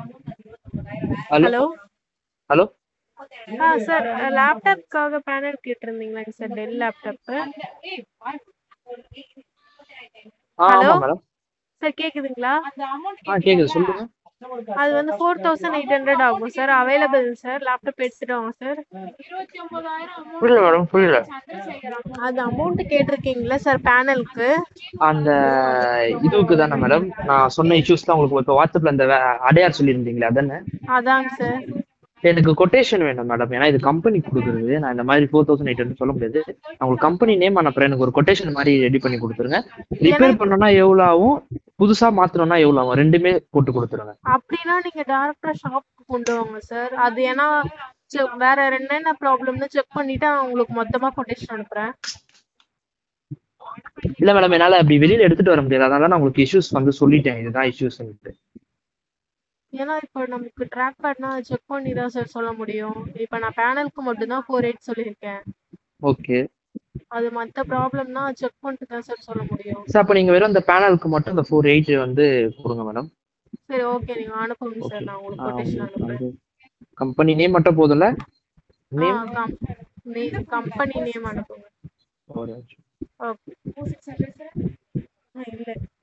hello hello hello ஆ sir லேப்டாப்க்காக panel கேட்டிருந்தீங்களாங்க சார் டெல் லேப்டாப்பு ஆ ஹலோ ஆமாம் மேடம் சார் கேக்குதுங்களா ஆ கேட்குது சொல்லுங்க அது வந்து ஃபோர் தௌசண்ட் எயிட் ஹண்ட்ரட் ஆகும் சார் அவைலபிள் சார் லேப்டாப் எடுத்துட்டு வாங்க சார் புரியல மேடம் புரியல அது அமௌண்ட் கேட்டிருக்கீங்களா சார் பேனலுக்கு அந்த இதுவுக்கு தானே மேடம் நான் சொன்ன இஷ்யூஸ் தான் உங்களுக்கு இப்போ வாட்ஸ்அப்பில் அந்த வே- அடையார் சொல்லியிருந்தீங்களே அதானே அதாங்க சார் எனக்கு கொட்டேஷன் வேணும் மேடம் ஏன்னா இது கம்பெனி கொடுக்குறது நான் இந்த மாதிரி ஃபோர் தௌசண்ட் எயிட் ஹண்ட்ரட் சொல்ல முடியாது நான் உங்களுக்கு கம்பெனி நேம் அனுப்புறேன் எனக்கு ஒரு கொட்டேஷன் மாதிரி ரெடி பண்ணி கொடுத்துருங்க ரிப்பேர் பண்ணோம்னா எவ்வளோ ஆகும் புதுசா மாத்தணும்னா எவ்வளோ ஆகும் ரெண்டுமே போட்டு கொடுத்துருங்க அப்படின்னா நீங்க டேரக்டா ஷாப்க்கு கொண்டு வாங்க சார் அது ஏன்னா check- வேற என்னென்ன ப்ராப்ளம்னு செக் பண்ணிட்டு நான் உங்களுக்கு மொத்தமா கொட்டேஷன் அனுப்புறேன் இல்ல மேடம் என்னால அப்படி வெளியில எடுத்துட்டு வர முடியாது அதனால நான் உங்களுக்கு இஷ்யூஸ் வந்து சொல்லிட்டேன் இதுதான் இஷ்யூஸ் ஏன்னா இப்போ நமக்கு ட்ராக் பேட்னா செக் பண்ணி தான் சார் சொல்ல முடியும் இப்போ நான் பேனலுக்கு மட்டும்தான் ஃபோர் எயிட் சொல்லியிருக்கேன் ஓகே அது மற்ற ப்ராப்ளம்னா செக் பண்ணிட்டு தான் சார் சொல்ல முடியும் சார் அப்ப நீங்க வெறும் இந்த பேனலுக்கு மட்டும் இந்த ஃபோர் எயிட் வந்து கொடுங்க மேடம் சரி ஓகே நீங்க அனுப்புங்க சார் நான் உங்களுக்கு கொட்டேஷன் அனுப்புறேன் கம்பெனி நேம் மட்டும் போதும்ல நேம் கம்பெனி நேம் அனுப்புங்க ஒரு ஓகே இல்ல